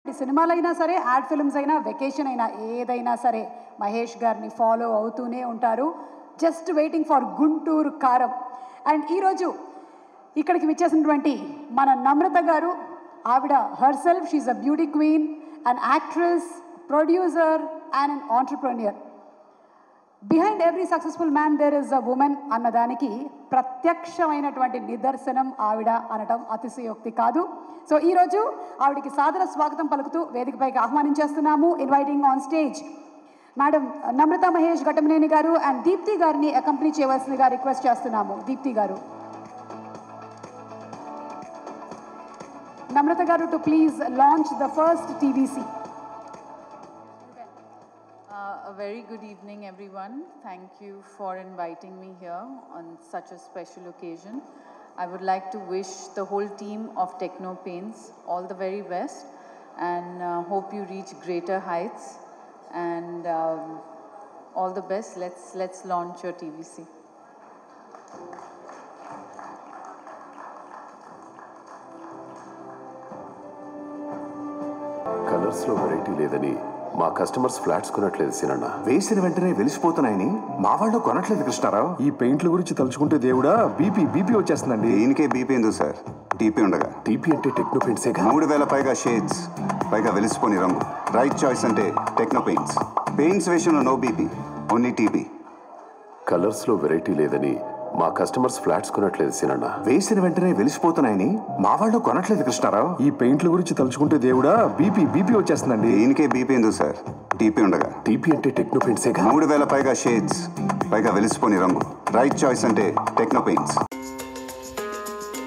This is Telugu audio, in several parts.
సినిమాలైనా సరే యాడ్ ఫిల్మ్స్ అయినా వెకేషన్ అయినా ఏదైనా సరే మహేష్ గారిని ఫాలో అవుతూనే ఉంటారు జస్ట్ వెయిటింగ్ ఫర్ గుంటూరు కారం అండ్ ఈరోజు ఇక్కడికి విచ్చేసినటువంటి మన నమ్రత గారు ఆవిడ herself she a beauty queen and actress producer and an entrepreneur behind every successful man there is a women అన్నదానికి ప్రత్యక్షమైనటువంటి నిదర్శనం ఆవిడ అనటం అతిశయోక్తి కాదు సో ఈరోజు ఆవిడకి సాదర స్వాగతం పలుకుతూ వేదికపైకి ఆహ్వానించేస్తున్నాము inviting on stage madam Namrata Mahesh Ghattamaneni garu and Deepti గారిని అకంపెనీ చేయవలసిందిగా రిక్వెస్ట్ చేస్తున్నాము Deepti garu Namrata garu to please launch the first TVC Uh, a very good evening, everyone. Thank you for inviting me here on such a special occasion. I would like to wish the whole team of Techno Paints all the very best and uh, hope you reach greater heights and um, all the best. Let's, let's launch your TVC. Colours లో వెరైటీ లేదని మా కస్టమర్స్ ఫ్లాట్స్ కొనట్లేదు సినన్న వేసిన వెంటనే వెలిసిపోతున్నాయని మా వాళ్ళు కొనట్లేదు కృష్ణారావు ఈ పెయింట్ల గురించి తలుచుకుంటే దేవుడా బీపీ బీపీ వచ్చేస్తుందండి దీనికే బీపీ ఎందుకు సార్ టీపీ ఉండగా టీపీ అంటే టెక్నో పెయింట్సేగా మూడు వేల పైగా షేడ్స్ పైగా వెలిసిపోని రంగు రైట్ చాయిస్ అంటే టెక్నో పెయింట్స్ పెయింట్స్ విషయంలో no BP only TP colours లో వెరైటీ లేదని మా కస్టమర్స్ ఫ్లాట్స్ కొనట్లేదు సినన్న వేసిన వెంటనే వెలిసిపోతున్నాయని మా వాళ్ళు కొనట్లేదు కృష్ణారావు ఈ పెయింట్ల గురించి తలుచుకుంటే దేవుడా బీపీ బీపీ వచ్చేస్తుందండి దీనికే బీపీ ఎందుకు సార్ టీపీ ఉండగా టీపీ అంటే టెక్నో పెయింట్సేగా మూడు వేల పైగా షేడ్స్ పైగా వెలిసిపోని రంగు రైట్ చాయిస్ అంటే టెక్నో పెయింట్స్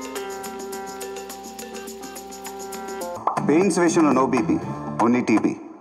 పెయింట్స్ విషయంలో నో బీపీ ఓన్లీ టీపీ